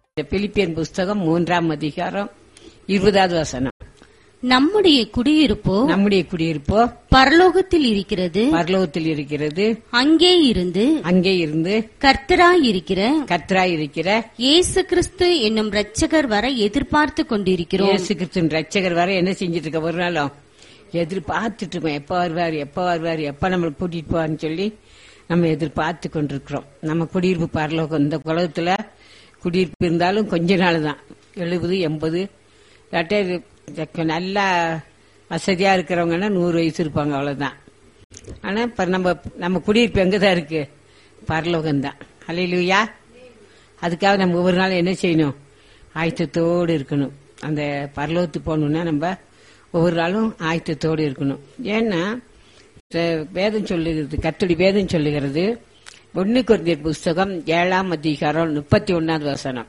Philippian புஸ்தகம் மூன்றாம் அதிகாரம் இருபதாவது வசனம் நம்முடைய குடியிருப்போ நம்முடைய குடியிருப்போ பரலோகத்தில் இருக்கிறது பரலோகத்தில் இருக்கிறது அங்கே இருந்து அங்கே இருந்து கர்த்தராய் இருக்கிற கத்ராய் இருக்கிற இயேசு கிறிஸ்து என்னும் இரட்சகர் வர எதிர்பார்த்து கொண்டிருக்கிறோம் இயேசு கிறிஸ்துவின் ரட்சகர் வர என்ன செஞ்சுட்டு இருக்க ஒரு நாளும் எதிர்பார்த்துட்டு இருக்கோம் எப்ப வருவார் எப்ப வருவார் எப்ப நம்மளை கூட்டிட்டு போவார்னு சொல்லி நம்ம எதிர்பார்த்து கொண்டிருக்கிறோம் நம்ம குடியிருப்பு பரலோகம் இந்த உலகத்துல குடியிருப்பு இருந்தாலும் கொஞ்ச நாள் தான் எழுபது எண்பது இல்லாட்டி நல்லா வசதியா இருக்கிறவங்கன்னா நூறு வயசு இருப்பாங்க அவ்வளவுதான் ஆனா இப்ப நம்ம நம்ம குடியிருப்பு எங்கதான் இருக்கு பரலோகம் தான் அலையிலுயா அதுக்காக நம்ம ஒவ்வொரு நாளும் என்ன செய்யணும் ஆயத்தத்தோடு இருக்கணும் அந்த பரலோகத்துக்கு போகணும்னா நம்ம ஒவ்வொரு நாளும் ஆயத்தத்தோடு இருக்கணும் ஏன்னா இந்த வேதம் சொல்லுகிறது கத்துடி வேதம் சொல்லுகிறது ஒன்னு குறைந்தர் புஸ்தகம் ஏழாம் அதிகாரம் முப்பத்தி ஒன்னாவது வசனம்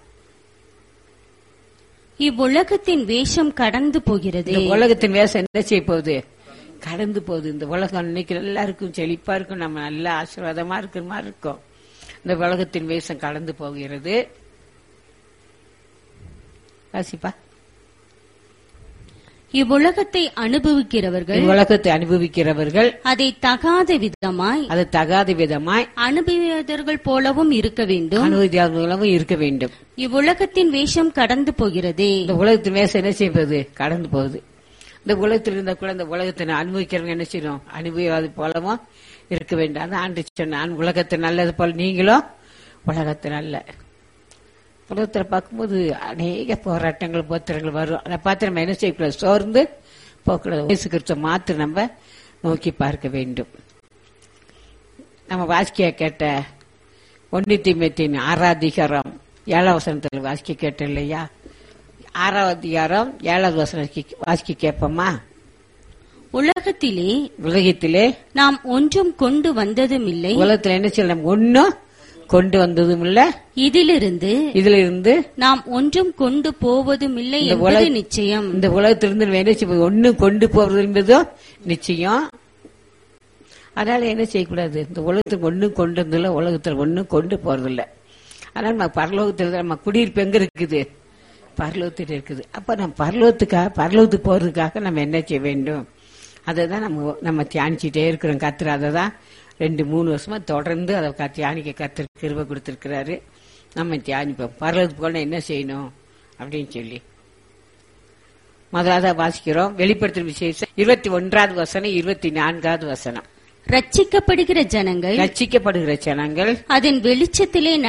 இவ்வுலகத்தின் வேஷம் கடந்து போகிறது இந்த உலகத்தின் வேஷம் என்ன செய்ய போகுது கடந்து போகுது இந்த உலகம் இன்னைக்கு நல்லா இருக்கும் செழிப்பா இருக்கும் நம்ம நல்ல ஆசீர்வாதமா இருக்கிற மாதிரி இருக்கும் இந்த உலகத்தின் வேஷம் கடந்து போகிறது வாசிப்பா இவ்வுலகத்தை அனுபவிக்கிறவர்கள் உலகத்தை அனுபவிக்கிறவர்கள் அதை தகாத விதமாய் அது தகாத விதமாய் அனுபவியவர்கள் போலவும் இருக்க வேண்டும் அனுமதியாளர்களும் இருக்க வேண்டும் இவ்வுலகத்தின் வேஷம் கடந்து போகிறதே இந்த உலகத்தின் வேஷம் என்ன செய்வது கடந்து போகுது இந்த உலகத்தில் இருந்தா கூட இந்த உலகத்தை அனுபவிக்கிறவங்க என்ன செய்யணும் அனுபவியாது போலவும் இருக்க வேண்டும் அதான் ஆண்டு சொன்னான் உலகத்தை நல்லது போல நீங்களும் உலகத்தை நல்ல உலகத்தில் பார்க்கும்போது அநேக போராட்டங்கள் போத்திரங்கள் வரும் அதை பார்த்து நம்ம என்ன செய்யக்கூடாது சோர்ந்து போகக்கூடாது இயேசு கிறிஸ்துவ மாத்திரம் நம்ம நோக்கி பார்க்க வேண்டும் நம்ம வாசிக்க கேட்ட ஒன்னு தீமத்தின் ஆறாம் அதிகாரம் ஏழாம் வசனத்தில் வாசிக்க கேட்டோம் இல்லையா ஆறாவது அதிகாரம் ஏழாவது வசனம் வாசிக்க கேட்போமா உலகத்திலே உலகத்திலே நாம் ஒன்றும் கொண்டு வந்ததும் இல்லை உலகத்துல என்ன செய்யலாம் ஒன்னும் கொண்டு வந்ததும் இல்ல இதிலிருந்து இதுல இருந்து நாம் ஒன்றும் கொண்டு போவதும் இல்லை இந்த என்பது உலக- நிச்சயம் இந்த உலகத்திலிருந்து நம்ம என்ன செய்ய ஒன்னும் கொண்டு போறது என்பதும் நிச்சயம் அதனால என்ன செய்யக்கூடாது இந்த உலகத்துக்கு ஒன்னும் கொண்டு வந்ததில்ல உலகத்துல ஒன்னும் கொண்டு போறதில்ல அதனால நம்ம பரலோகத்துல நம்ம குடியிருப்பு எங்க இருக்குது பரலோகத்தில் இருக்குது அப்ப நம்ம பரலோகத்துக்காக பரலோகத்துக்கு போறதுக்காக நம்ம என்ன செய்ய வேண்டும் அதை தான் நம்ம நம்ம தியானிச்சுட்டே இருக்கிறோம் கத்துற அதை தான் ரெண்டு மூணு வருஷமா தொடர்ந்து அதை க- தியானிக்க கத்து கிருப கொடுத்திருக்கிறாரு நம்ம தியானிப்போம் பரலோகத்துக்கு போனா என்ன செய்யணும் அப்படின்னு சொல்லி முதலாவது வாசிக்கிறோம் வெளிப்படுத்தும் விசேஷம் இருபத்தி ஒன்றாவது வசனம் இருபத்தி நான்காவது வசனம் ரட்சிக்கப்படுகிற ஜனங்கள் ரட்சிக்கப்படுகிற ஜனங்கள் அதன் வெளிச்சத்திலே